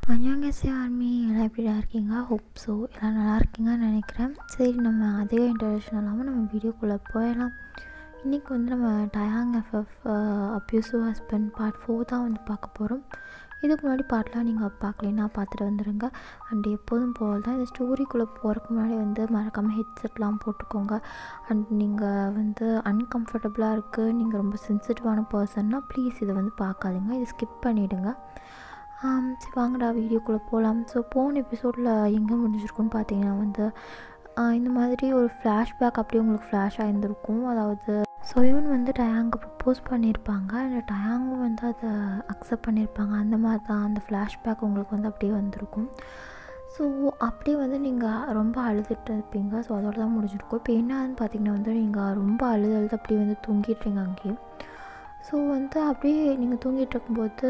அன்யாங்கேசியா army எல்லாம் எப்படிடா இருக்கீங்க ஹோப் ஸோ எல்லாம் நல்லா இருக்கீங்கன்னு நினைக்கிறேன் சரி நம்ம அதிக இன்ட்ரடக்ஷன் இல்லாமல் நம்ம வீடியோக்குள்ளே போயிடலாம் இன்றைக்கி வந்து நம்ம டயாங் எஃப்எஃப் அப்யூசிவ் ஹஸ்பண்ட் பார்ட் ஃபோர் தான் வந்து பார்க்க போகிறோம் இதுக்கு முன்னாடி பாட்டெலாம் நீங்கள் பார்க்கலைன்னா பார்த்துட்டு வந்துடுங்க அண்ட் எப்போதும் போல் தான் இந்த ஸ்டோரிக்குள்ளே போகிறதுக்கு முன்னாடி வந்து மறக்காமல் ஹெட்செட்லாம் போட்டுக்கோங்க அண்ட் நீங்கள் வந்து அன்கம்ஃபர்டபுளாக இருக்குது நீங்கள் ரொம்ப சென்சிட்டிவான பர்சன்னா ப்ளீஸ் இதை வந்து பார்க்காதீங்க இதை ஸ்கிப் பண்ணிவிடுங்க சரி வாங்கடா வீடியோக்குள்ளே போகலாம் ஸோ போன எபிசோடில் எங்கே முடிஞ்சிருக்குன்னு பார்த்தீங்கன்னா வந்து இந்த மாதிரி ஒரு ஃப்ளாஷ்பேக் அப்படியே உங்களுக்கு ஃப்ளாஷ் ஆகிருந்திருக்கும் அதாவது சொயோன் வந்து டயாங்கு ப்ரப்போஸ் பண்ணியிருப்பாங்க அந்த டயாங்கும் வந்து அதை அக்செப்ட் பண்ணியிருப்பாங்க அந்த மாதிரி தான் அந்த ஃப்ளாஷ்பேக் உங்களுக்கு வந்து அப்படியே வந்திருக்கும் ஸோ அப்படியே வந்து நீங்கள் ரொம்ப அழுதுட்டு இருப்பீங்க ஸோ அதோட தான் முடிஞ்சிருக்கும் இப்போ என்னன்னு பார்த்தீங்கன்னா வந்து நீங்கள் ரொம்ப அழுது அழுது அப்படியே வந்து தூங்கிட்டுறீங்க அங்கேயே ஸோ வந்து அப்படியே நீங்கள் தூங்கிட்டு இருக்கும்போது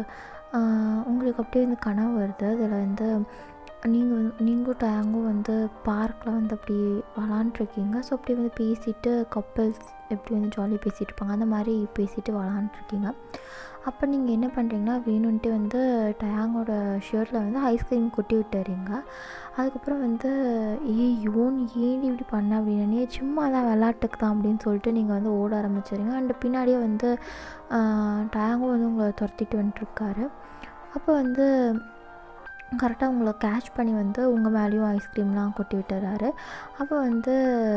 உங்களுக்கு அப்படியே வந்து கனவு வருது அதில் வந்து நீங்கள் வந்து நீங்களும் டயாங்கும் வந்து பார்க்கில் வந்து அப்படி விளாண்டுருக்கீங்க ஸோ அப்படி வந்து பேசிட்டு கப்பல்ஸ் எப்படி வந்து ஜாலியாக பேசிகிட்டு இருப்பாங்க அந்த மாதிரி பேசிட்டு விளாண்டுருக்கீங்க அப்போ நீங்கள் என்ன பண்ணுறீங்கன்னா வேணும்ன்ட்டு வந்து டயாங்கோட ஷர்ட்டில் வந்து ஐஸ்கிரீம் கொட்டி விட்டுறீங்க அதுக்கப்புறம் வந்து ஏ யோன் ஏன் இப்படி பண்ண அப்படின்னு சும்மா தான் விளாட்டுக்கு தான் அப்படின்னு சொல்லிட்டு நீங்கள் வந்து ஓட ஆரம்பிச்சிடுங்க அண்ட் பின்னாடியே வந்து டயாங்கும் வந்து உங்களை துரத்திட்டு வந்துட்டுருக்காரு அப்போ வந்து கரெக்டாக உங்களை கேட்ச் பண்ணி வந்து உங்கள் மேலேயும் ஐஸ்கிரீம்லாம் கொட்டி விட்டுறாரு அப்போ வந்து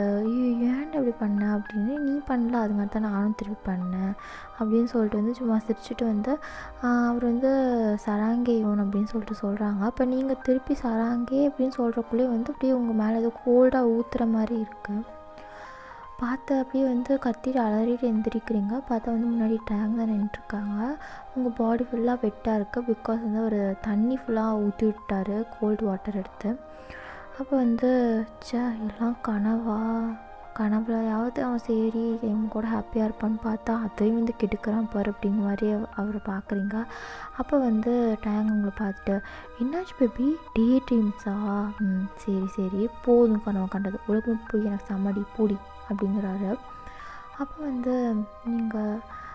ஏன் இப்படி பண்ண அப்படின்னு நீ பண்ணல அதுங்க தான் நானும் திருப்பி பண்ணேன் அப்படின்னு சொல்லிட்டு வந்து சும்மா சிரிச்சுட்டு வந்து அவர் வந்து சராங்கே யோன் அப்படின்னு சொல்லிட்டு சொல்கிறாங்க அப்போ நீங்கள் திருப்பி சராங்கே அப்படின்னு சொல்கிறக்குள்ளே வந்து அப்படியே உங்கள் மேலே ஏதோ கோல்டாக ஊற்றுற மாதிரி இருக்குது பார்த்து அப்படியே வந்து கத்திட்டு அலறிட்டு எந்திரிக்கிறீங்க பார்த்தா வந்து முன்னாடி டேங்க் தான் நின்றுருக்காங்க உங்கள் பாடி ஃபுல்லாக வெட்டாக இருக்குது பிகாஸ் வந்து ஒரு தண்ணி ஃபுல்லாக ஊற்றி விட்டார் கோல்டு வாட்டர் எடுத்து அப்போ வந்து சே எல்லாம் கனவா கனவுலையாவது அவன் சரி என் கூட ஹாப்பியாக இருப்பான்னு பார்த்தா அதையும் வந்து கெடுக்கிறான் பாரு அப்படிங்கிற மாதிரி அவரை பார்க்குறீங்க அப்போ வந்து டேங் உங்களை பார்த்துட்டு என்னாச்சு பேபி டே ட்ரீம்ஸா ம் சரி சரி போதும் கனவு கண்டது உலகம் போய் எனக்கு சமடி பூடி அப்படிங்கிறாரு அப்போ வந்து நீங்கள்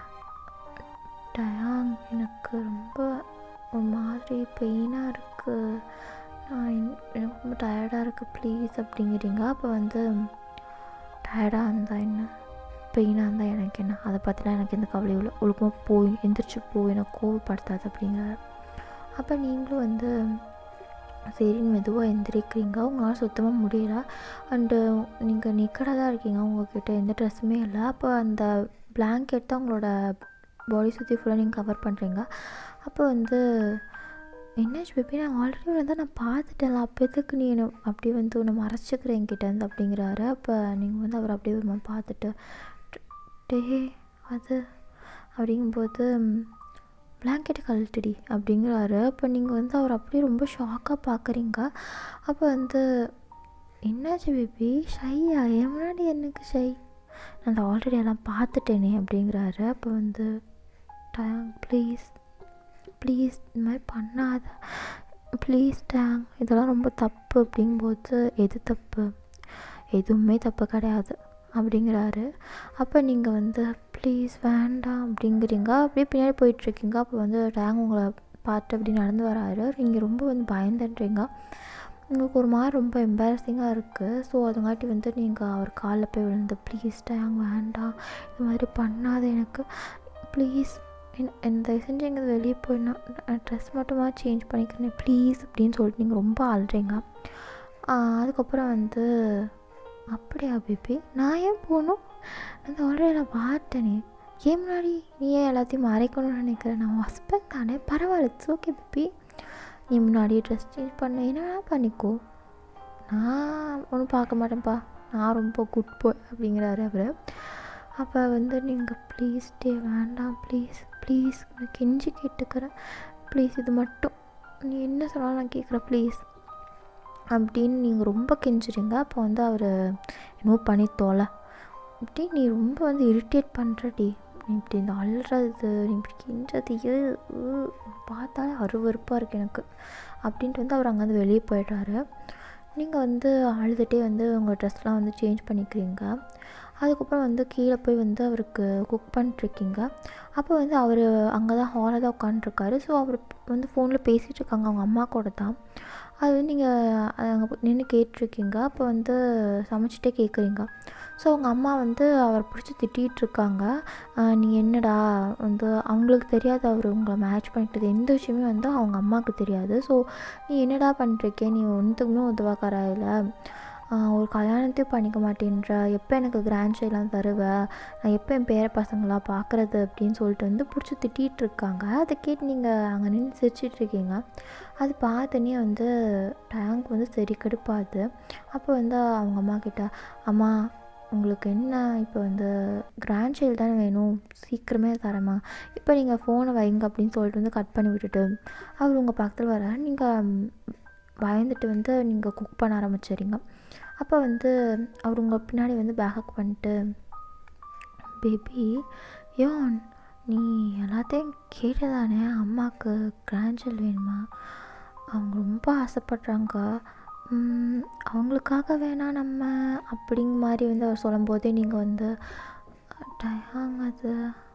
டயாங் எனக்கு ரொம்ப ஒரு மாதிரி பெயினாக இருக்குது நான் எனக்கு ரொம்ப டயர்டாக இருக்குது ப்ளீஸ் அப்படிங்கிறீங்க அப்போ வந்து டயர்டாக இருந்தால் என்ன பெயினாக இருந்தால் எனக்கு என்ன அதை பற்றிலாம் எனக்கு எந்த கவலையும் இல்லை ஒழுக்கமாக போய் எந்திரிச்சு போய் எனக்கு கோவப்படுத்தாது அப்படிங்கிறாரு அப்போ நீங்களும் வந்து சரின்னு மெதுவாக எந்திரிக்கிறீங்க உங்களால் சுத்தமாக முடியல அண்டு நீங்கள் நிக்கடாக தான் இருக்கீங்க உங்கள்கிட்ட எந்த ட்ரெஸ்ஸுமே இல்லை அப்போ அந்த பிளாங்கெட் தான் உங்களோட பாடி சுற்றி ஃபுல்லாக நீங்கள் கவர் பண்ணுறீங்க அப்போ வந்து என்னாச்சு பேபி நான் ஆல்ரெடி வந்து நான் பார்த்துட்டேன்ல அப்போ எதுக்கு நீ என்ன அப்படி வந்து உன்னை மறைச்சிக்கிற என்கிட்டேருந்து அப்படிங்கிறாரு அப்போ நீங்கள் வந்து அவர் அப்படியே ஒரு பார்த்துட்டு டே அது அப்படிங்கும்போது பிளாங்கெட்டை கழட்டுடி அப்படிங்கிறாரு அப்போ நீங்கள் வந்து அவர் அப்படியே ரொம்ப ஷாக்காக பார்க்குறீங்க அப்போ வந்து என்னாச்சு பேபி ஷையா என் முன்னாடி எனக்கு ஷை நான் ஆல்ரெடி எல்லாம் பார்த்துட்டேனே அப்படிங்கிறாரு அப்போ வந்து டேங் ப்ளீஸ் ப்ளீஸ் இந்த மாதிரி பண்ணாத ப்ளீஸ் டேங் இதெல்லாம் ரொம்ப தப்பு அப்படிங்கும்போது எது தப்பு எதுவுமே தப்பு கிடையாது அப்படிங்கிறாரு அப்போ நீங்கள் வந்து ப்ளீஸ் வேண்டாம் அப்படிங்கிறீங்க அப்படியே பின்னாடி போயிட்டுருக்கீங்க அப்போ வந்து டேங் உங்களை பார்த்து அப்படி நடந்து வராரு நீங்கள் ரொம்ப வந்து பயந்துன்றீங்க உங்களுக்கு ஒரு மாதிரி ரொம்ப எம்பாரசிங்காக இருக்குது ஸோ அதுங்காட்டி வந்து நீங்கள் அவர் காலில் போய் விழுந்து ப்ளீஸ் டேங் வேண்டாம் இது மாதிரி பண்ணாத எனக்கு ப்ளீஸ் என் தயவு செஞ்சு எங்கே வெளியே போய் நான் ட்ரெஸ் மட்டுமா சேஞ்ச் பண்ணிக்கிறேன் ப்ளீஸ் அப்படின்னு சொல்லிட்டு நீங்கள் ரொம்ப அழுறீங்க அதுக்கப்புறம் வந்து அப்படியா பேபி நான் ஏன் போகணும் அந்த ஆல்ரெடி நான் பார்த்தேனே ஏன் முன்னாடி நீ ஏன் எல்லாத்தையும் மறைக்கணும்னு நினைக்கிறேன் நான் ஹஸ்பண்ட் தானே பரவாயில்ல இட்ஸ் ஓகே பேபி நீ முன்னாடியே ட்ரெஸ் சேஞ்ச் பண்ண என்ன பண்ணிக்கோ நான் ஒன்றும் பார்க்க மாட்டேன்ப்பா நான் ரொம்ப குட் பாய் அப்படிங்கிறாரு அவர் அப்போ வந்து நீங்கள் ப்ளீஸ் டே வேண்டாம் ப்ளீஸ் ப்ளீஸ் நான் கெஞ்சி கேட்டுக்கிறேன் ப்ளீஸ் இது மட்டும் நீ என்ன சொன்னாலும் நான் கேட்குறேன் ப்ளீஸ் அப்படின்னு நீங்கள் ரொம்ப கெஞ்சுறீங்க அப்போ வந்து அவர் என்னவோ பண்ணி தோலை இப்படி நீ ரொம்ப வந்து இரிட்டேட் பண்ணுறடி நீ இப்படி இந்த அழுறது நீ இப்படி கெஞ்சது பார்த்தாலே அருவறுப்பாக இருக்குது எனக்கு அப்படின்ட்டு வந்து அவர் அங்கேருந்து வெளியே போயிடுறாரு நீங்கள் வந்து அழுதுகிட்டே வந்து உங்கள் ட்ரெஸ்லாம் வந்து சேஞ்ச் பண்ணிக்கிறீங்க அதுக்கப்புறம் வந்து கீழே போய் வந்து அவருக்கு குக் பண்ணிட்டுருக்கீங்க அப்போ வந்து அவர் அங்கே தான் ஹாலில் தான் உட்காந்துருக்காரு ஸோ அவர் வந்து ஃபோனில் பேசிகிட்டு இருக்காங்க அவங்க அம்மா கூட தான் அது வந்து நீங்கள் அங்கே நின்று கேட்டிருக்கீங்க அப்போ வந்து சமைச்சிட்டே கேட்குறீங்க ஸோ அவங்க அம்மா வந்து அவரை பிடிச்சி திட்டிகிட்டு இருக்காங்க நீ என்னடா வந்து அவங்களுக்கு தெரியாது அவர் உங்களை மேட்ச் பண்ணிட்டது எந்த விஷயமே வந்து அவங்க அம்மாவுக்கு தெரியாது ஸோ நீ என்னடா பண்ணிருக்கே நீ ஒன்றுத்துக்குமே உதவாக்காரா இல்லை ஒரு கல்யாணத்தையும் பண்ணிக்க மாட்டேன்ற எப்போ எனக்கு கிராண்ட் சைட்லாம் தருவ நான் எப்போ என் பேர பசங்களாம் பார்க்குறது அப்படின்னு சொல்லிட்டு வந்து பிடிச்சி திட்டிகிட்டு இருக்காங்க அதை கேட்டு நீங்கள் அங்கே நின்று சிரிச்சிட்ருக்கீங்க அது பார்த்தோன்னே வந்து டேங்க் வந்து சரி கடுப்பாது அப்போ வந்து அவங்க அம்மா கிட்ட அம்மா உங்களுக்கு என்ன இப்போ வந்து கிராண்ட் சைல்டு தானே வேணும் சீக்கிரமே தரேம்மா இப்போ நீங்கள் ஃபோனை வைங்க அப்படின்னு சொல்லிட்டு வந்து கட் பண்ணி விட்டுட்டு அவர் உங்கள் பக்கத்தில் வர நீங்கள் பயந்துட்டு வந்து நீங்கள் குக் பண்ண ஆரம்பிச்சிடுறீங்க அப்போ வந்து அவர் உங்கள் பின்னாடி வந்து பேக்கப் பண்ணிட்டு பேபி யோன் நீ எல்லாத்தையும் கேட்டதானே அம்மாவுக்கு கிராண்ட் வேணுமா அவங்க ரொம்ப ஆசைப்பட்றாங்க அவங்களுக்காக வேணாம் நம்ம அப்படிங்க மாதிரி வந்து அவர் சொல்லும்போதே நீங்கள் வந்து டயாங் அது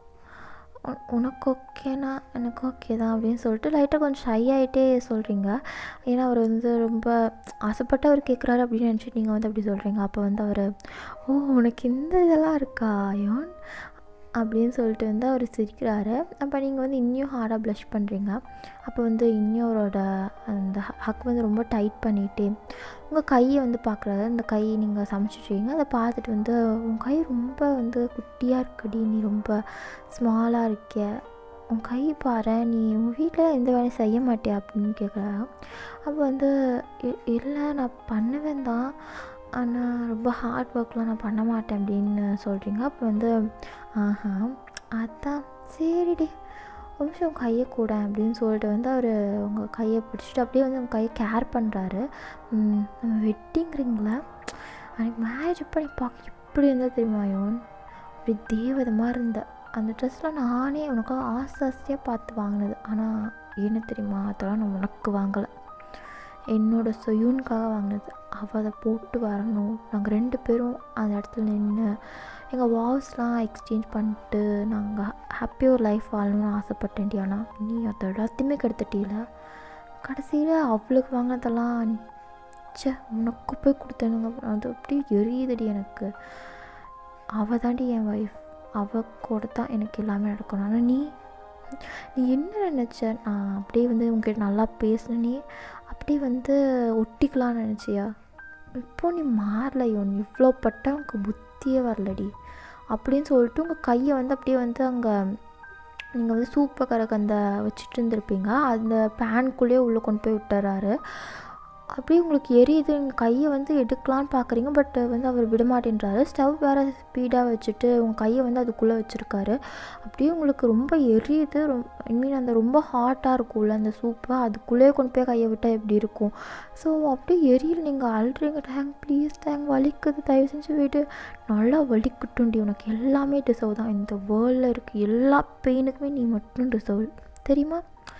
உனக்கு ஓகேனா எனக்கு ஓகே தான் அப்படின்னு சொல்லிட்டு லைட்டாக கொஞ்சம் ஷை ஆகிட்டே சொல்கிறீங்க ஏன்னா அவர் வந்து ரொம்ப ஆசைப்பட்டு அவர் கேட்குறாரு அப்படின்னு நினச்சிட்டு நீங்கள் வந்து அப்படி சொல்கிறீங்க அப்போ வந்து அவர் ஓ உனக்கு இந்த இதெல்லாம் இருக்கா யோன் அப்படின்னு சொல்லிட்டு வந்து அவர் சிரிக்கிறாரு அப்போ நீங்கள் வந்து இன்னும் ஹார்டாக ப்ளஷ் பண்ணுறீங்க அப்போ வந்து இன்னும் அவரோட அந்த ஹக் வந்து ரொம்ப டைட் பண்ணிகிட்டே உங்கள் கையை வந்து பார்க்குறாரு அந்த கை நீங்கள் சமைச்சிட்ருக்கீங்க அதை பார்த்துட்டு வந்து உன் கை ரொம்ப வந்து குட்டியாக இருக்குடி நீ ரொம்ப ஸ்மாலாக இருக்க உன் கை பாரு நீ உன் வீட்டில் எந்த வேலையும் செய்ய மாட்டியா அப்படின்னு கேட்குறாங்க அப்போ வந்து இல்லை நான் பண்ணுவேன் தான் ஆனால் ரொம்ப ஹார்ட் ஒர்க்லாம் நான் பண்ண மாட்டேன் அப்படின்னு சொல்கிறீங்க அப்போ வந்து ஆஹா அதான் சரிடி ஒரு நிமிஷம் கையை கூட அப்படின்னு சொல்லிட்டு வந்து அவர் உங்கள் கையை பிடிச்சிட்டு அப்படியே வந்து உங்கள் கையை கேர் பண்ணுறாரு நம்ம வெட்டிங்கிறீங்களா அன்றைக்கி மேரேஜ் அப்போ நீ பார்க்க எப்படி இருந்தால் தெரியுமா யோன் அப்படி தேவதை மாதிரி இருந்த அந்த ட்ரெஸ்லாம் நானே உனக்காக ஆசை ஆசையாக பார்த்து வாங்கினது ஆனால் என்ன தெரியுமா அதெல்லாம் நான் உனக்கு வாங்கலை என்னோட சொயூனுக்காக வாங்கினது அவள் அதை போட்டு வரணும் நாங்கள் ரெண்டு பேரும் அந்த இடத்துல நின்று எங்கள் வாய்ஸ்லாம் எக்ஸ்சேஞ்ச் பண்ணிட்டு நாங்கள் ஹாப்பியாக ஒரு லைஃப் வாழணும்னு ஆசைப்பட்டேன்டி ஆனால் நீ அதை எல்லாத்தையுமே கெடுத்துட்டீல கடைசியில் அவளுக்கு வாங்கினதெல்லாம் சே உனக்கு போய் கொடுத்தனுங்க அது அப்படியே எரியுதுடி எனக்கு அவள் தாண்டி என் ஒய்ஃப் அவ கூட தான் எனக்கு எல்லாமே நடக்கணும் ஆனால் நீ நீ என்ன நினச்ச நான் அப்படியே வந்து உங்ககிட்ட நல்லா பேசினே அப்படியே வந்து ஒட்டிக்கலாம்னு நினச்சியா இப்போ நீ மாறலையோ நீ இவ்வளோ பட்டா உனக்கு புத்தியே வரலடி அப்படின்னு சொல்லிட்டு உங்கள் கையை வந்து அப்படியே வந்து அங்கே நீங்கள் வந்து சூப்பை கறக்கு அந்த வச்சுட்டு இருந்திருப்பீங்க அந்த பேனுக்குள்ளேயே உள்ளே கொண்டு போய் விட்டுறாரு அப்படியே உங்களுக்கு எரியுது உங்கள் கையை வந்து எடுக்கலான்னு பார்க்குறீங்க பட் வந்து அவர் விடமாட்டேன்றாரு ஸ்டவ் வேறு ஸ்பீடாக வச்சுட்டு உங்கள் கையை வந்து அதுக்குள்ளே வச்சுருக்காரு அப்படியே உங்களுக்கு ரொம்ப எரியுது ரொம் ஐ மீன் அந்த ரொம்ப ஹாட்டாக இருக்கும்ல அந்த சூப்பு அதுக்குள்ளேயே கொண்டு போய் கையை விட்டால் எப்படி இருக்கும் ஸோ அப்படியே எரியல நீங்கள் அழுறீங்க டேங் ப்ளீஸ் டேங் வலிக்குது தயவு செஞ்சு விடு நல்லா வலிக்கட்டும்டி உனக்கு எல்லாமே டிசர்வ் தான் இந்த வேர்ல்டில் இருக்க எல்லா பெயினுக்குமே நீ மட்டும் டிசர்வ் தெரியுமா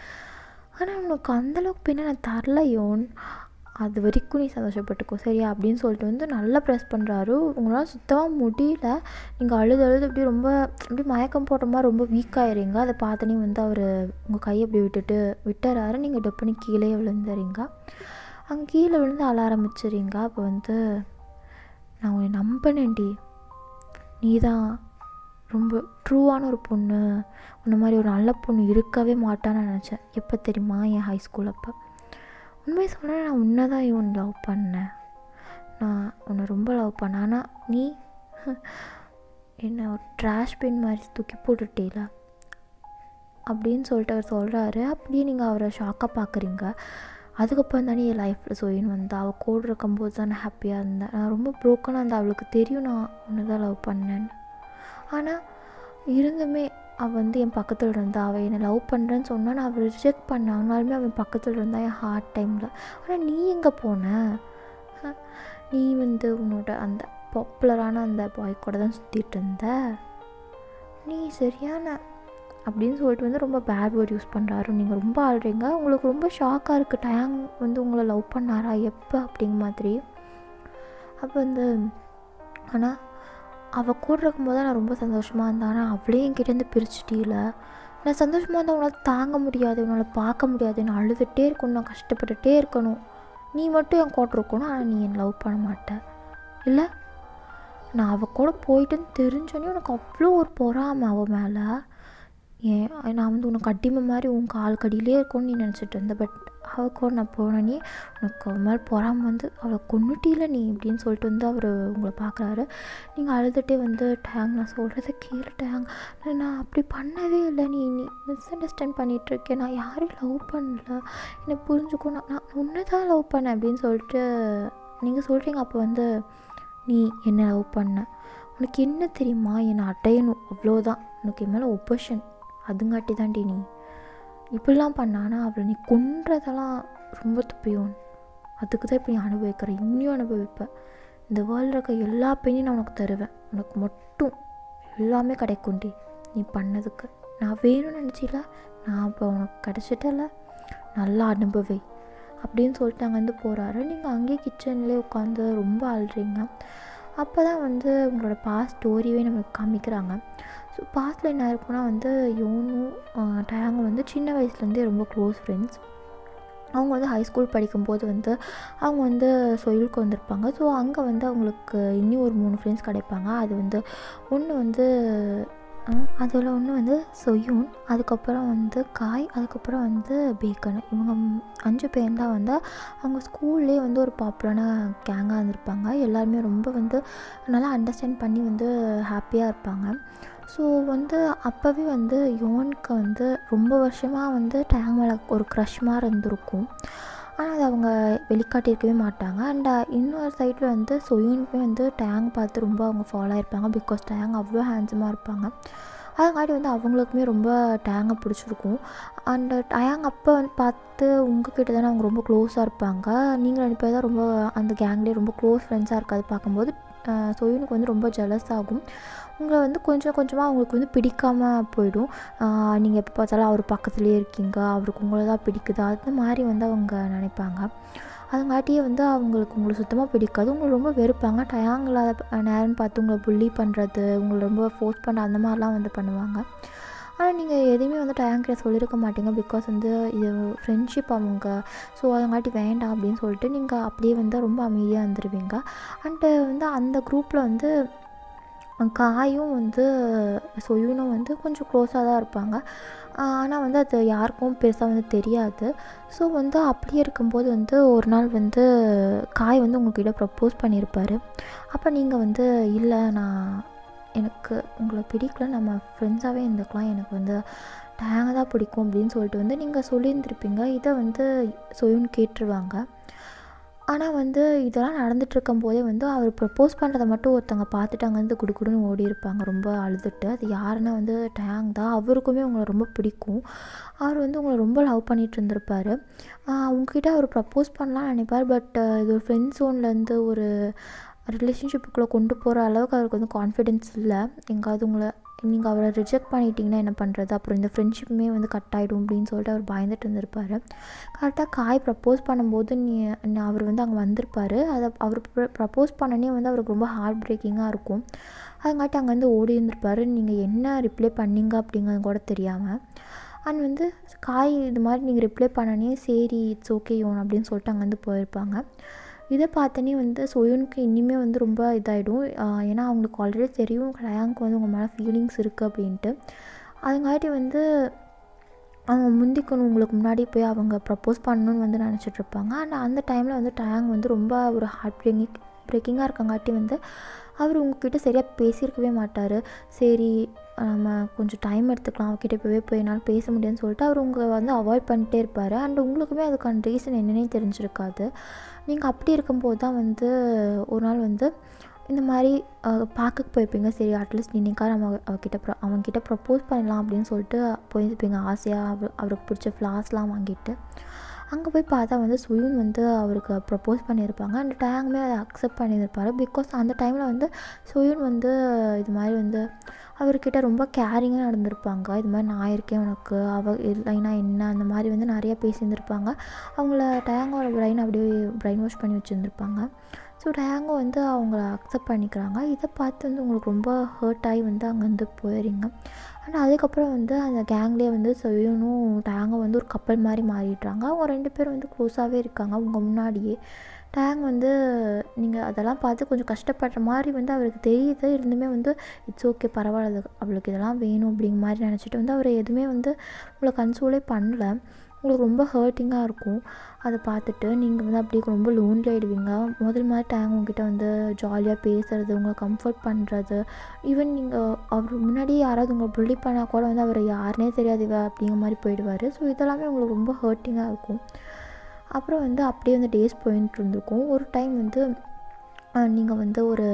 ஆனால் உனக்கு அந்தளவுக்கு பெயினை நான் தரலையோன் அது வரைக்கும் நீ சந்தோஷப்பட்டுக்கோ சரியா அப்படின்னு சொல்லிட்டு வந்து நல்லா ப்ரெஸ் பண்ணுறாரு உங்களால் சுத்தமாக முடியல நீங்கள் அழுது அழுது அப்படியே ரொம்ப அப்படியே மயக்கம் போடுற மாதிரி ரொம்ப வீக் ஆயிடுறீங்க அதை பார்த்தோன்னே வந்து அவர் உங்கள் கையை அப்படி விட்டுட்டு விட்டுறாரு நீங்கள் டொப்புனி கீழே விழுந்துறீங்க அங்கே கீழே விழுந்து அழ ஆரம்பிச்சிடுறீங்க அப்போ வந்து நான் உன்னை நம்பினேன்டி நீ தான் ரொம்ப ட்ரூவான ஒரு பொண்ணு உன்ன மாதிரி ஒரு நல்ல பொண்ணு இருக்கவே மாட்டான்னு நினச்சேன் எப்போ தெரியுமா என் ஹை ஸ்கூல் அப்போ உண்மையை சொல்ல நான் உன்னை தான் இவன் லவ் பண்ணேன் நான் உன்னை ரொம்ப லவ் பண்ணேன் ஆனால் நீ என்ன ஒரு ட்ராஷ் பின் மாதிரி தூக்கி போட்டுட்டீல அப்படின்னு சொல்லிட்டு அவர் சொல்கிறாரு அப்படியே நீங்கள் அவரை ஷாக்காக பார்க்குறீங்க அதுக்கப்புறம் தானே என் லைஃப்பில் சொயின்னு வந்தா அவள் கூட இருக்கும்போது தான் நான் ஹாப்பியாக இருந்தேன் நான் ரொம்ப ப்ரோக்கனாக இருந்தேன் அவளுக்கு தெரியும் நான் உன்னை தான் லவ் பண்ணேன்னு ஆனால் இருந்துமே அவள் வந்து என் பக்கத்தில் இருந்தா அவள் என்னை லவ் பண்ணுறேன்னு சொன்னால் நான் அவள் ரிஜெக்ட் பண்ணாங்கனாலுமே அவன் பக்கத்தில் இருந்தா என் ஹார்ட் டைமில் ஆனால் நீ எங்கே போன நீ வந்து உன்னோட அந்த பாப்புலரான அந்த பாய் கூட தான் சுற்றிட்டு இருந்த நீ சரியான அப்படின்னு சொல்லிட்டு வந்து ரொம்ப பேட் வேர்ட் யூஸ் பண்ணுறாரு நீங்கள் ரொம்ப ஆடுறீங்க உங்களுக்கு ரொம்ப ஷாக்காக இருக்குது டயாங் வந்து உங்களை லவ் பண்ணாரா எப்போ அப்படிங்க மாதிரி அப்போ வந்து ஆனால் அவள் கூட இருக்கும்போது தான் நான் ரொம்ப சந்தோஷமாக இருந்தேன் ஆனால் அவளே என்கிட்டேருந்து பிரிச்சிட்டீல நான் சந்தோஷமாக இருந்தால் உன்னால் தாங்க முடியாது உன்னால் பார்க்க முடியாது நான் அழுதுகிட்டே இருக்கணும் நான் கஷ்டப்பட்டுட்டே இருக்கணும் நீ மட்டும் என் கூட இருக்கணும் ஆனால் நீ என் லவ் பண்ண மாட்ட இல்லை நான் அவள் கூட போயிட்டுன்னு தெரிஞ்சோன்னே உனக்கு அவ்வளோ ஒரு பொறாமை அவள் மேலே ஏன் நான் வந்து உனக்கு அடிமை மாதிரி உன் கால் கடியிலே இருக்கும்னு நீ நினச்சிட்டு இருந்த பட் அவள் கூட நான் போனோன்னே உனக்கு அவள் மேலே பொறாம வந்து அவளை கொன்னுட்டில நீ இப்படின்னு சொல்லிட்டு வந்து அவர் உங்களை பார்க்குறாரு நீங்கள் அழுதுகிட்டே வந்து டேங் நான் சொல்கிறத கேளு டேங் நான் அப்படி பண்ணவே இல்லை நீ நீ மிஸ் அண்டர்ஸ்டாண்ட் பண்ணிகிட்ருக்கேன் நான் யாரையும் லவ் பண்ணல என்னை புரிஞ்சுக்கோ நான் நான் உன்னை தான் லவ் பண்ணேன் அப்படின்னு சொல்லிட்டு நீங்கள் சொல்கிறீங்க அப்போ வந்து நீ என்ன லவ் பண்ண உனக்கு என்ன தெரியுமா என்னை அடையணும் அவ்வளோதான் உனக்கு என் மேலே ஒப்போஷன் அதுங்காட்டி தாண்டி நீ இப்படிலாம் பண்ணானா அவளை நீ கொன்றதெல்லாம் ரொம்ப துப்பியோன் அதுக்கு தான் இப்போ நீ அனுபவிக்கிற இன்னும் அனுபவிப்பேன் இந்த வேர்ல்டில் இருக்க எல்லா பெண்ணையும் நான் உனக்கு தருவேன் உனக்கு மட்டும் எல்லாமே கிடைக்கும்டி நீ பண்ணதுக்கு நான் வேணும்னு நினச்சில நான் இப்போ உனக்கு கிடச்சிட்டல நல்லா அனுபவி அப்படின்னு சொல்லிட்டு அங்கேருந்து போகிறாரு நீங்கள் அங்கேயே கிச்சன்லேயே உட்காந்து ரொம்ப அழுறீங்க அப்போ தான் வந்து உங்களோட பாஸ்ட் ஸ்டோரியே நமக்கு காமிக்கிறாங்க ஸோ பாஸ்ட்டில் என்ன இருக்குன்னா வந்து யோனும் டயாங்கும் வந்து சின்ன வயசுலேருந்தே ரொம்ப க்ளோஸ் ஃப்ரெண்ட்ஸ் அவங்க வந்து ஹை ஸ்கூல் படிக்கும்போது வந்து அவங்க வந்து சொயிலுக்கு வந்திருப்பாங்க ஸோ அங்கே வந்து அவங்களுக்கு இன்னும் ஒரு மூணு ஃப்ரெண்ட்ஸ் கிடைப்பாங்க அது வந்து ஒன்று வந்து அதில் ஒன்று வந்து சொயூன் அதுக்கப்புறம் வந்து காய் அதுக்கப்புறம் வந்து பேக்கன் இவங்க அஞ்சு பேர் தான் வந்து அவங்க ஸ்கூல்லேயே வந்து ஒரு பாப்புலரான கேங்காக இருந்திருப்பாங்க எல்லாருமே ரொம்ப வந்து நல்லா அண்டர்ஸ்டாண்ட் பண்ணி வந்து ஹாப்பியாக இருப்பாங்க ஸோ வந்து அப்போவே வந்து யோனுக்கு வந்து ரொம்ப வருஷமாக வந்து டேங் மேலே ஒரு க்ரஷ் மாதிரி இருந்திருக்கும் ஆனால் அது அவங்க வெளிக்காட்டியிருக்கவே மாட்டாங்க அண்ட் இன்னொரு சைடில் வந்து சொயூனுக்குமே வந்து டேங் பார்த்து ரொம்ப அவங்க ஃபாலோ ஆயிருப்பாங்க பிகாஸ் டேங் அவ்வளோ ஹேண்ட்ஸமாக இருப்பாங்க அதுங்காட்டி வந்து அவங்களுக்குமே ரொம்ப டேங்கை பிடிச்சிருக்கும் அண்ட் டயாங் அப்போ வந்து பார்த்து உங்ககிட்ட தானே அவங்க ரொம்ப க்ளோஸாக இருப்பாங்க நீங்கள் ரெண்டு பேர் தான் ரொம்ப அந்த கேங்லேயே ரொம்ப க்ளோஸ் ஃப்ரெண்ட்ஸாக இருக்காது பார்க்கும்போது சொயூனுக்கு வந்து ரொம்ப ஜெலஸ் ஆகும் உங்களை வந்து கொஞ்சம் கொஞ்சமாக அவங்களுக்கு வந்து பிடிக்காமல் போயிடும் நீங்கள் எப்போ பார்த்தாலும் அவர் பக்கத்துலேயே இருக்கீங்க அவருக்கு உங்களை தான் பிடிக்குது அந்த மாதிரி வந்து அவங்க நினைப்பாங்க அதுங்காட்டியே வந்து அவங்களுக்கு உங்களை சுத்தமாக பிடிக்காது உங்களை ரொம்ப வெறுப்பாங்க டயாங்கில்லாத நேரம்னு பார்த்து உங்களை புள்ளி பண்ணுறது உங்களை ரொம்ப ஃபோர்ஸ் பண்ண அந்த மாதிரிலாம் வந்து பண்ணுவாங்க ஆனால் நீங்கள் எதையுமே வந்து டயாங்கிட்ட சொல்லியிருக்க மாட்டீங்க பிகாஸ் வந்து இது ஃப்ரெண்ட்ஷிப் அவங்க ஸோ அதங்காட்டி வேண்டாம் அப்படின்னு சொல்லிட்டு நீங்கள் அப்படியே வந்து ரொம்ப அமைதியாக இருந்துருவீங்க அண்டு வந்து அந்த குரூப்பில் வந்து காயும் வந்து சொயூனும் வந்து கொஞ்சம் க்ளோஸாக தான் இருப்பாங்க ஆனால் வந்து அது யாருக்கும் பெருசாக வந்து தெரியாது ஸோ வந்து அப்படியே இருக்கும்போது வந்து ஒரு நாள் வந்து காய் வந்து உங்கள்கிட்ட ப்ரப்போஸ் பண்ணியிருப்பார் அப்போ நீங்கள் வந்து இல்லை நான் எனக்கு உங்களை பிடிக்கல நம்ம ஃப்ரெண்ட்ஸாகவே இருந்துக்கலாம் எனக்கு வந்து டேங்க தான் பிடிக்கும் அப்படின்னு சொல்லிட்டு வந்து நீங்கள் சொல்லியிருந்திருப்பீங்க இதை வந்து சொயுன்னு கேட்டுருவாங்க ஆனால் வந்து இதெல்லாம் நடந்துகிட்ருக்கும் போதே வந்து அவர் ப்ரப்போஸ் பண்ணுறதை மட்டும் ஒருத்தவங்க பார்த்துட்டு அங்கேருந்து குடுகுடுன்னு ஓடி இருப்பாங்க ரொம்ப அழுதுட்டு அது யாருன்னா வந்து டேங் தான் அவருக்குமே உங்களை ரொம்ப பிடிக்கும் அவர் வந்து உங்களை ரொம்ப லவ் பண்ணிகிட்டு இருந்திருப்பார் உங்ககிட்ட அவர் ப்ரப்போஸ் பண்ணலாம்னு நினைப்பார் பட் இது ஒரு ஃப்ரெண்ட் ஜோன்லேருந்து ஒரு ரிலேஷன்ஷிப்புக்குள்ளே கொண்டு போகிற அளவுக்கு அவருக்கு வந்து கான்ஃபிடென்ஸ் இல்லை எங்காவது உங்களை நீங்கள் அவரை ரிஜெக்ட் பண்ணிட்டீங்கன்னா என்ன பண்ணுறது அப்புறம் இந்த ஃப்ரெண்ட்ஷிப்புமே வந்து கட் ஆகிடும் அப்படின்னு சொல்லிட்டு அவர் பயந்துட்டு இருந்திருப்பார் கரெக்டாக காய் ப்ரப்போஸ் பண்ணும்போது நீ அவர் வந்து அங்கே வந்திருப்பார் அதை அவர் ப்ரப்போஸ் பண்ணனே வந்து அவருக்கு ரொம்ப ஹார்ட் பிரேக்கிங்காக இருக்கும் அதுங்காட்டி அங்கேருந்து ஓடி இருந்திருப்பார் நீங்கள் என்ன ரிப்ளை பண்ணீங்க அப்படிங்கிறது கூட தெரியாமல் அண்ட் வந்து காய் இது மாதிரி நீங்கள் ரிப்ளை பண்ணனே சரி இட்ஸ் ஓகே யோன் அப்படின்னு சொல்லிட்டு அங்கேருந்து போயிருப்பாங்க இதை பார்த்தனே வந்து சொயுனுக்கு இனிமே வந்து ரொம்ப இதாகிடும் ஏன்னா அவங்களுக்கு ஆல்ரெடி தெரியும் டயாங்க்கு வந்து உங்கள் மேலே ஃபீலிங்ஸ் இருக்குது அப்படின்ட்டு அதுங்காட்டி வந்து அவங்க முந்திக்கணும் உங்களுக்கு முன்னாடி போய் அவங்க ப்ரப்போஸ் பண்ணணும்னு வந்து நினச்சிட்ருப்பாங்க அண்ட் அந்த டைமில் வந்து டயாங் வந்து ரொம்ப ஒரு ஹார்ட் பிரேக்கிங் பிரேக்கிங்காக இருக்கங்காட்டி வந்து அவர் உங்ககிட்ட சரியாக பேசியிருக்கவே மாட்டார் சரி நம்ம கொஞ்சம் டைம் எடுத்துக்கலாம் அவர்கிட்ட போய் போய் என்னால் பேச முடியும்னு சொல்லிட்டு அவர் உங்களை வந்து அவாய்ட் பண்ணிட்டே இருப்பார் அண்ட் உங்களுக்குமே அதுக்கான ரீசன் என்னன்னே தெரிஞ்சிருக்காது நீங்கள் அப்படி இருக்கும்போது தான் வந்து ஒரு நாள் வந்து இந்த மாதிரி பார்க்க போயிருப்பீங்க சரி அட்லீஸ்ட் இன்னைக்கா நம்ம அவகிட்ட ப்ர அவங்கக்கிட்ட ப்ரப்போஸ் பண்ணலாம் அப்படின்னு சொல்லிட்டு போயிருப்பீங்க ஆசையாக அவர் அவருக்கு பிடிச்ச ஃப்ளாஸ்லாம் வாங்கிட்டு அங்கே போய் பார்த்தா வந்து சுயூன் வந்து அவருக்கு ப்ரப்போஸ் பண்ணியிருப்பாங்க அந்த டேங்குமே அதை அக்செப்ட் பண்ணியிருப்பார் பிகாஸ் அந்த டைமில் வந்து சுயூன் வந்து இது மாதிரி வந்து அவர்கிட்ட ரொம்ப கேரிங்காக நடந்திருப்பாங்க இது மாதிரி நான் இருக்கேன் உனக்கு அவ இல்லைன்னா என்ன அந்த மாதிரி வந்து நிறைய பேசியிருந்திருப்பாங்க அவங்கள டயாங்கோட பிரெயின் அப்படியே பிரெயின் வாஷ் பண்ணி வச்சுருந்துருப்பாங்க ஸோ டயாங்கோ வந்து அவங்கள அக்செப்ட் பண்ணிக்கிறாங்க இதை பார்த்து வந்து உங்களுக்கு ரொம்ப ஹர்ட் ஆகி வந்து அங்கேருந்து போயிடுறீங்க ஆனால் அதுக்கப்புறம் வந்து அந்த கேங்லேயே வந்து சொயனும் டயாங்கோ வந்து ஒரு கப்பல் மாதிரி மாறிடுறாங்க அவங்க ரெண்டு பேரும் வந்து க்ளோஸாகவே இருக்காங்க அவங்க முன்னாடியே டேங் வந்து நீங்கள் அதெல்லாம் பார்த்து கொஞ்சம் கஷ்டப்படுற மாதிரி வந்து அவருக்கு தெரியுது இருந்துமே வந்து இட்ஸ் ஓகே பரவாயில்ல அது அவளுக்கு இதெல்லாம் வேணும் அப்படிங்கிற மாதிரி நினச்சிட்டு வந்து அவர் எதுவுமே வந்து உங்களை கன்சோலே பண்ணல உங்களுக்கு ரொம்ப ஹர்ட்டிங்காக இருக்கும் அதை பார்த்துட்டு நீங்கள் வந்து அப்படியே ரொம்ப லோன்லி ஆகிடுவீங்க முதல் மாதிரி டேங் உங்ககிட்ட வந்து ஜாலியாக பேசுறது உங்களை கம்ஃபர்ட் பண்ணுறது ஈவன் நீங்கள் அவர் முன்னாடி யாராவது உங்களை புள்ளி பண்ணால் கூட வந்து அவர் யாருனே தெரியாது இவ அப்படிங்கிற மாதிரி போயிடுவார் ஸோ இதெல்லாமே உங்களுக்கு ரொம்ப ஹர்ட்டிங்காக இருக்கும் அப்புறம் வந்து அப்படியே வந்து டேஸ் போயிட்டு இருந்திருக்கும் ஒரு டைம் வந்து நீங்கள் வந்து ஒரு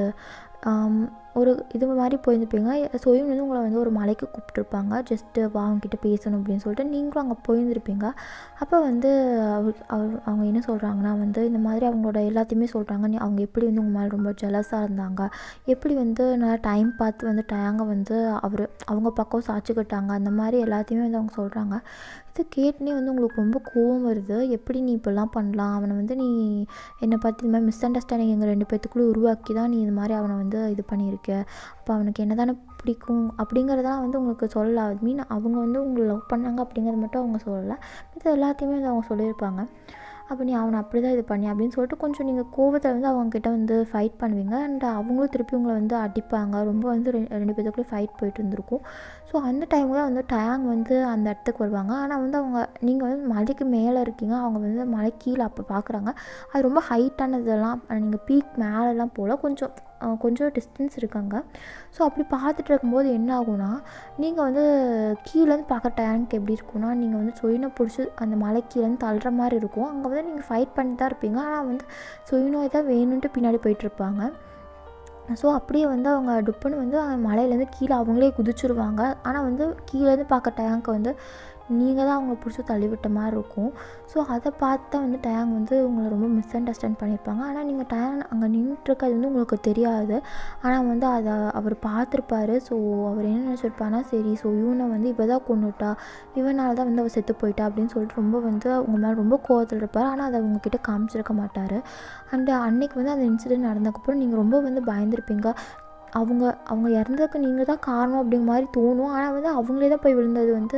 ஒரு இது மாதிரி போயிருந்துருப்பீங்க சொயும் வந்து உங்களை வந்து ஒரு மலைக்கு கூப்பிட்ருப்பாங்க ஜஸ்ட்டு வா அவங்ககிட்ட பேசணும் அப்படின்னு சொல்லிட்டு நீங்களும் அங்கே போயிருந்துருப்பீங்க அப்போ வந்து அவர் அவர் அவங்க என்ன சொல்கிறாங்கன்னா வந்து இந்த மாதிரி அவங்களோட எல்லாத்தையுமே சொல்கிறாங்க நீ அவங்க எப்படி வந்து உங்கள் மேலே ரொம்ப ஜெலஸாக இருந்தாங்க எப்படி வந்து நல்லா டைம் பார்த்து வந்து டயாங்க வந்து அவர் அவங்க பக்கம் சாச்சுக்கிட்டாங்க அந்த மாதிரி எல்லாத்தையுமே வந்து அவங்க சொல்கிறாங்க இது கேட்டுனே வந்து உங்களுக்கு ரொம்ப கோவம் வருது எப்படி நீ இப்படிலாம் பண்ணலாம் அவனை வந்து நீ என்னை பார்த்து இந்த மாதிரி மிஸ் அண்டர்ஸ்டாண்டிங் எங்கள் ரெண்டு பேத்துக்குள்ளே உருவாக்கி தான் நீ இது மாதிரி அவனை வந்து இது பண்ணியிருக்க அப்போ அவனுக்கு என்ன தானே பிடிக்கும் அப்படிங்கிறதெல்லாம் வந்து உங்களுக்கு சொல்லலை மீன் அவங்க வந்து உங்களை லவ் பண்ணாங்க அப்படிங்கிறது மட்டும் அவங்க சொல்லலை இது எல்லாத்தையுமே வந்து அவங்க சொல்லியிருப்பாங்க அப்போ நீ அவனை அப்படி தான் இது பண்ணி அப்படின்னு சொல்லிட்டு கொஞ்சம் நீங்கள் கோவத்தில் வந்து அவங்கக்கிட்ட வந்து ஃபைட் பண்ணுவீங்க அண்ட் அவங்களும் திருப்பி உங்களை வந்து அடிப்பாங்க ரொம்ப வந்து ரெண்டு பேத்துக்குள்ளே ஃபைட் போயிட்டு இருந்திருக்கும் ஸோ அந்த டைமில் வந்து டயாங் வந்து அந்த இடத்துக்கு வருவாங்க ஆனால் வந்து அவங்க நீங்கள் வந்து மலைக்கு மேலே இருக்கீங்க அவங்க வந்து மலை கீழே அப்போ பார்க்குறாங்க அது ரொம்ப ஹைட்டானதெல்லாம் நீங்கள் பீக் மேலெலாம் போல் கொஞ்சம் கொஞ்சம் டிஸ்டன்ஸ் இருக்காங்க ஸோ அப்படி பார்த்துட்டு இருக்கும்போது என்ன ஆகும்னா நீங்கள் வந்து கீழேருந்து பார்க்குற டேங்க் எப்படி இருக்கும்னா நீங்கள் வந்து சொயினை பிடிச்சி அந்த மலை கீழேருந்து தள்ளுற மாதிரி இருக்கும் அங்கே வந்து நீங்கள் ஃபைட் பண்ணி தான் இருப்பீங்க ஆனால் வந்து சொயினோ தான் வேணும்ன்ட்டு பின்னாடி போயிட்டுருப்பாங்க ஸோ அப்படியே வந்து அவங்க டுப்புன்னு வந்து மலையிலேருந்து கீழே அவங்களே குதிச்சிருவாங்க ஆனால் வந்து கீழேருந்து பார்க்க டேங்க்கை வந்து நீங்கள் தான் அவங்கள பிடிச்சி தள்ளிவிட்ட மாதிரி இருக்கும் ஸோ அதை பார்த்து தான் வந்து டேங் வந்து உங்களை ரொம்ப மிஸ் அண்டர்ஸ்டாண்ட் பண்ணியிருப்பாங்க ஆனால் நீங்கள் டேங் அங்கே நின்றுட்டுருக்கிறது வந்து உங்களுக்கு தெரியாது ஆனால் வந்து அதை அவர் பார்த்துருப்பாரு ஸோ அவர் என்ன நினச்சிருப்பாருனா சரி ஸோ இவனை வந்து இவ தான் கொண்டுட்டா இவனால தான் வந்து அவள் செத்து போயிட்டா அப்படின்னு சொல்லிட்டு ரொம்ப வந்து உங்கள் மேலே ரொம்ப கோவத்தில் இருப்பார் ஆனால் அதை உங்ககிட்ட காமிச்சிருக்க மாட்டார் அண்டு அன்னைக்கு வந்து அந்த இன்சிடென்ட் நடந்ததுக்கப்புறம் நீங்கள் ரொம்ப வந்து பயந்துருப்பீங்க அவங்க அவங்க இறந்ததுக்கு நீங்கள் தான் காரணம் அப்படிங்கிற மாதிரி தோணும் ஆனால் வந்து அவங்களே தான் போய் விழுந்தது வந்து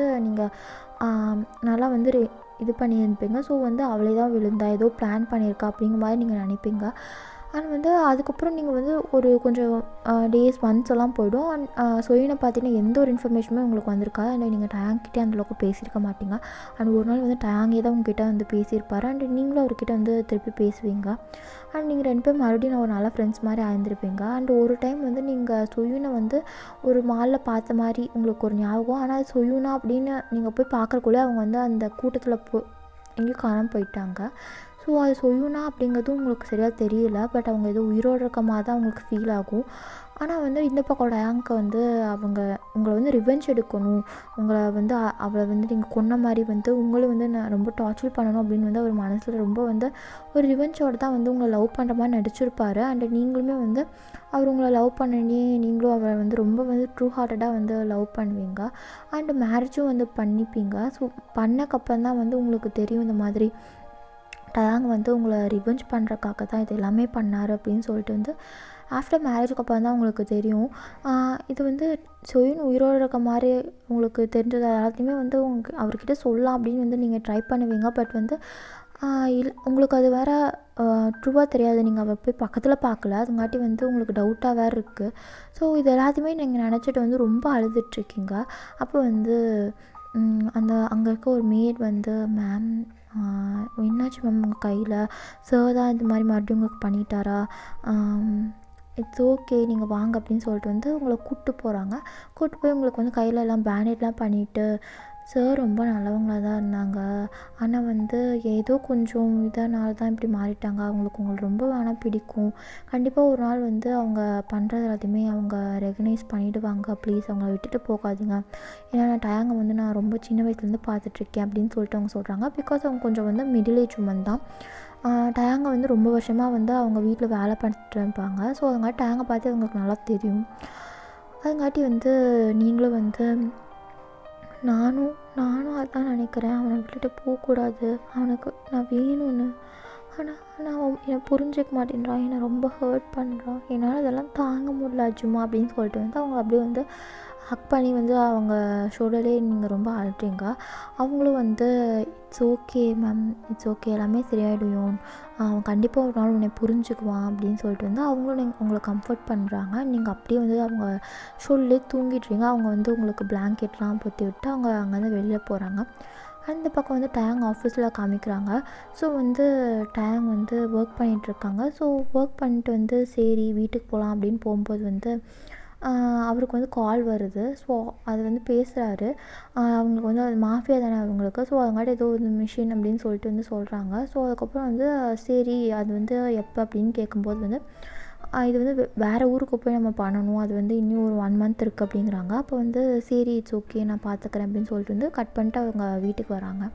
நீங்கள் நல்லா வந்து இது பண்ணியிருப்பீங்க ஸோ வந்து அவளே தான் விழுந்தா ஏதோ பிளான் பண்ணியிருக்கா அப்படிங்கிற மாதிரி நீங்கள் நினைப்பீங்க ஆனால் வந்து அதுக்கப்புறம் நீங்கள் வந்து ஒரு கொஞ்சம் டேஸ் மந்த்ஸ் எல்லாம் போய்டும் அண்ட் சொயினை பார்த்தீங்கன்னா எந்த ஒரு இன்ஃபர்மேஷனுமே உங்களுக்கு வந்திருக்காது அண்ட் நீங்கள் டேங்கிட்டே அந்தளவுக்கு பேசியிருக்க மாட்டீங்க அண்ட் ஒரு நாள் வந்து டேங்கே தான் உங்ககிட்ட வந்து பேசியிருப்பாரு அண்ட் நீங்களும் அவர்கிட்ட வந்து திருப்பி பேசுவீங்க அண்ட் நீங்கள் ரெண்டு பேரும் மறுபடியும் ஒரு நல்ல ஃப்ரெண்ட்ஸ் மாதிரி ஆயிருந்திருப்பீங்க அண்ட் ஒரு டைம் வந்து நீங்கள் சொயுனை வந்து ஒரு மாலில் பார்த்த மாதிரி உங்களுக்கு ஒரு ஞாபகம் ஆனால் சொயுனா அப்படின்னு நீங்கள் போய் பார்க்குறக்குள்ளே அவங்க வந்து அந்த கூட்டத்தில் போ எங்கேயும் காணாமல் போயிட்டாங்க ஸோ அது சொயுனா அப்படிங்கிறதும் உங்களுக்கு சரியாக தெரியல பட் அவங்க ஏதோ உயிரோடு இருக்க மாதிரி தான் அவங்களுக்கு ஃபீல் ஆகும் ஆனால் வந்து இந்த பக்கம் டயாங்க்கு வந்து அவங்க உங்களை வந்து ரிவெஞ்ச் எடுக்கணும் உங்களை வந்து அவளை வந்து நீங்கள் கொன்ன மாதிரி வந்து உங்களும் வந்து நான் ரொம்ப டார்ச்சர் பண்ணணும் அப்படின்னு வந்து அவர் மனசில் ரொம்ப வந்து ஒரு ரிவெஞ்சோடு தான் வந்து உங்களை லவ் பண்ணுற மாதிரி நடிச்சிருப்பாரு அண்ட் நீங்களுமே வந்து அவர் உங்களை லவ் பண்ணி நீங்களும் அவரை வந்து ரொம்ப வந்து ட்ரூ ஹார்ட்டடாக வந்து லவ் பண்ணுவீங்க அண்ட் மேரேஜும் வந்து பண்ணிப்பீங்க ஸோ பண்ணக்கப்புறம் தான் வந்து உங்களுக்கு தெரியும் இந்த மாதிரி டயாங் வந்து உங்களை ரிவெஞ்ச் பண்ணுறக்காக தான் இது எல்லாமே பண்ணார் அப்படின்னு சொல்லிட்டு வந்து ஆஃப்டர் மேரேஜுக்கு அப்புறம் தான் உங்களுக்கு தெரியும் இது வந்து சொயின் உயிரோடு இருக்க மாதிரி உங்களுக்கு தெரிஞ்சது எல்லாத்தையுமே வந்து உங்க அவர்கிட்ட சொல்லலாம் அப்படின்னு வந்து நீங்கள் ட்ரை பண்ணுவீங்க பட் வந்து இல் உங்களுக்கு அது வேறு ட்ரூவாக தெரியாது நீங்கள் அவள் போய் பக்கத்தில் பார்க்கல அதுங்காட்டி வந்து உங்களுக்கு டவுட்டாக வேறு இருக்குது ஸோ இது எல்லாத்தையுமே நீங்கள் நினச்சிட்டு வந்து ரொம்ப அழுதுட்ருக்கீங்க அப்போ வந்து அந்த அங்கே இருக்க ஒரு மேட் வந்து மேம் என்னாச்சு மேம் உங்கள் கையில் சார் தான் இது மாதிரி மறுபடியும் உங்களுக்கு பண்ணிட்டாரா இட்ஸ் ஓகே நீங்கள் வாங்க அப்படின்னு சொல்லிட்டு வந்து உங்களை கூப்பிட்டு போகிறாங்க கூப்பிட்டு போய் உங்களுக்கு வந்து கையில் எல்லாம் பேண்டேட்லாம் பண்ணிவிட்டு சார் ரொம்ப நல்லவங்களாக தான் இருந்தாங்க ஆனால் வந்து ஏதோ கொஞ்சம் இதனால தான் இப்படி மாறிட்டாங்க அவங்களுக்கு உங்களை ரொம்ப வேணால் பிடிக்கும் கண்டிப்பாக ஒரு நாள் வந்து அவங்க பண்ணுறது எல்லாத்தையுமே அவங்க ரெகனைஸ் பண்ணிவிடுவாங்க ப்ளீஸ் அவங்கள விட்டுட்டு போகாதீங்க ஏன்னா நான் டயாங்க வந்து நான் ரொம்ப சின்ன வயசுலேருந்து பார்த்துட்ருக்கேன் அப்படின்னு சொல்லிட்டு அவங்க சொல்கிறாங்க பிகாஸ் அவங்க கொஞ்சம் வந்து மிடில் ஏஜ் உமன் தான் டயாங்க வந்து ரொம்ப வருஷமாக வந்து அவங்க வீட்டில் வேலை பண்ணிட்டு இருப்பாங்க ஸோ அதனால டயாங்கை பார்த்து அவங்களுக்கு நல்லா தெரியும் அதுங்காட்டி வந்து நீங்களும் வந்து நானும் நானும் அதான் நினைக்கிறேன் அவனை விட்டுட்டு போகக்கூடாது அவனுக்கு நான் வேணும்னு ஆனால் ஆனால் அவன் என்னை புரிஞ்சிக்க மாட்டேன்றான் என்னை ரொம்ப ஹர்ட் பண்ணுறான் என்னால் அதெல்லாம் தாங்க முடியல அஜுமா அப்படின்னு சொல்லிட்டு வந்து அவங்க அப்படியே வந்து ஹக் பண்ணி வந்து அவங்க ஷோல்டர்லேயே நீங்கள் ரொம்ப அழுறீங்க அவங்களும் வந்து it's okay ma'am it's okay எல்லாமே சரியாயிடும் அவன் கண்டிப்பாக ஒரு நாள் உன்னை புரிஞ்சுக்குவான் அப்படின்னு சொல்லிட்டு வந்து அவங்களும் நீங்கள் உங்களை கம்ஃபர்ட் பண்ணுறாங்க நீங்கள் அப்படியே வந்து அவங்க ஷோல்டர்லேயே தூங்கிட்டுறீங்க அவங்க வந்து உங்களுக்கு பிளாங்கெட்லாம் பொத்தி விட்டு அவங்க அங்கேருந்து வெளியில் போகிறாங்க அந்த பக்கம் வந்து டேங் ஆஃபீஸில் காமிக்கிறாங்க ஸோ வந்து டேங் வந்து ஒர்க் பண்ணிகிட்ருக்காங்க ஸோ ஒர்க் பண்ணிட்டு வந்து சரி வீட்டுக்கு போகலாம் அப்படின்னு போகும்போது வந்து அவருக்கு வந்து கால் வருது ஸோ அது வந்து பேசுகிறாரு அவங்களுக்கு வந்து அது மாஃபியா தானே அவங்களுக்கு ஸோ அதுங்காட்டி ஏதோ ஒரு மிஷின் அப்படின்னு சொல்லிட்டு வந்து சொல்கிறாங்க ஸோ அதுக்கப்புறம் வந்து சரி அது வந்து எப்போ அப்படின்னு கேட்கும்போது வந்து இது வந்து வேறு ஊருக்கு போய் நம்ம பண்ணணும் அது வந்து இன்னும் ஒரு ஒன் மந்த் இருக்குது அப்படிங்கிறாங்க அப்போ வந்து சரி இட்ஸ் ஓகே நான் பார்த்துக்கிறேன் அப்படின்னு சொல்லிட்டு வந்து கட் பண்ணிட்டு அவங்க வீட்டுக்கு வராங்க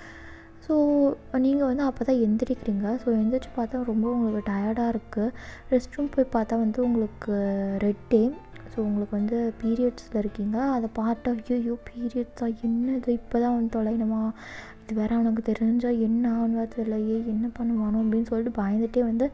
ஸோ நீங்கள் வந்து அப்போ தான் எந்திரிக்கிறீங்க ஸோ எந்திரிச்சு பார்த்தா ரொம்ப உங்களுக்கு டயர்டாக இருக்குது ரெஸ்ட் ரூம் போய் பார்த்தா வந்து உங்களுக்கு ரெட் டே ஸோ உங்களுக்கு வந்து பீரியட்ஸில் இருக்கீங்க அதை பார்த்தா ஐயோ பீரியட்ஸா என்ன இது இப்போ தான் வந்து தொலைணுமா இது வேறு அவனுக்கு தெரிஞ்சால் என்ன ஆகுனு தெரியலையே என்ன பண்ணுவானோ அப்படின்னு சொல்லிட்டு பயந்துகிட்டே வந்து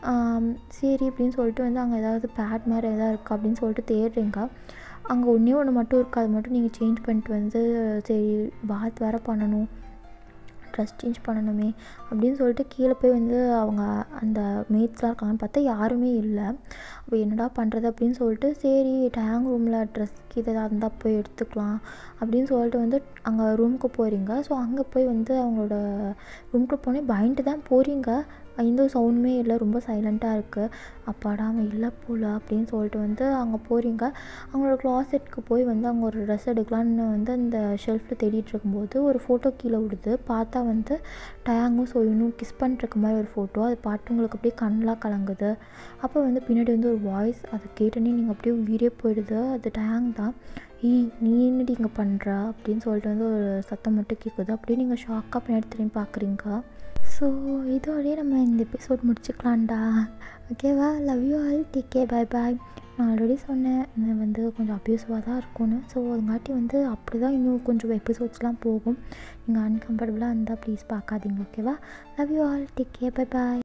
சரி அப்படின்னு சொல்லிட்டு வந்து அங்கே ஏதாவது பேட் மாதிரி எதாவது இருக்கா அப்படின்னு சொல்லிட்டு தேடுறீங்க அங்கே ஒன்றே ஒன்று மட்டும் இருக்குது அது மட்டும் நீங்கள் சேஞ்ச் பண்ணிட்டு வந்து சரி பாத் வேறு பண்ணணும் ட்ரெஸ் சேஞ்ச் பண்ணணுமே அப்படின்னு சொல்லிட்டு கீழே போய் வந்து அவங்க அந்த மேட்ஸ்லாம் இருக்காங்கன்னு பார்த்தா யாருமே இல்லை அப்போ என்னடா பண்ணுறது அப்படின்னு சொல்லிட்டு சரி டேங் ரூமில் ட்ரெஸ்க்கு இது எதாவது இருந்தால் போய் எடுத்துக்கலாம் அப்படின்னு சொல்லிட்டு வந்து அங்கே ரூமுக்கு போகிறீங்க ஸோ அங்கே போய் வந்து அவங்களோட ரூமுக்கு போனே பயந்துட்டு தான் போகிறீங்க எந்த ஒரு சவுண்டுமே இல்லை ரொம்ப சைலண்ட்டாக இருக்குது அப்பாடா அவன் இல்லை போல அப்படின்னு சொல்லிட்டு வந்து அங்கே போகிறீங்க அவங்களோட க்ளாசெட்டுக்கு போய் வந்து அவங்க ஒரு ட்ரெஸ் எடுக்கலான்னு வந்து அந்த ஷெல்ஃபில் தேடிட்டு இருக்கும்போது ஒரு ஃபோட்டோ கீழே விடுது பார்த்தா வந்து டயாங்கும் சோயினும் கிஸ் பண்ணிட்டுருக்க மாதிரி ஒரு ஃபோட்டோ அது பாட்டு உங்களுக்கு அப்படியே கண்ணெலாம் கலங்குது அப்போ வந்து பின்னாடி வந்து ஒரு வாய்ஸ் அதை கேட்டோன்னே நீங்கள் அப்படியே உயிரே போயிடுது அது டயாங் தான் ஏய் நீ என்னடி இங்கே பண்ணுற அப்படின்னு சொல்லிட்டு வந்து ஒரு சத்தம் மட்டும் கேட்குது அப்படியே நீங்கள் ஷாக்காக பின்னாடி திரும்பி பார்க்குறீங்க ஸோ இதோடய நம்ம இந்த எபிசோட் முடிச்சுக்கலாம்டா ஓகேவா love you all take care bye bye நான் ஆல்ரெடி சொன்னேன் இது வந்து கொஞ்சம் அப்யூசிவாக தான் இருக்கும்னு ஸோ அதுங்காட்டி வந்து அப்படி தான் இன்னும் கொஞ்சம் எபிசோட்ஸ்லாம் போகும் நீங்கள் அன்கம்ஃபர்டபுளாக இருந்தால் ப்ளீஸ் பார்க்காதீங்க ஓகேவா love you all take care bye bye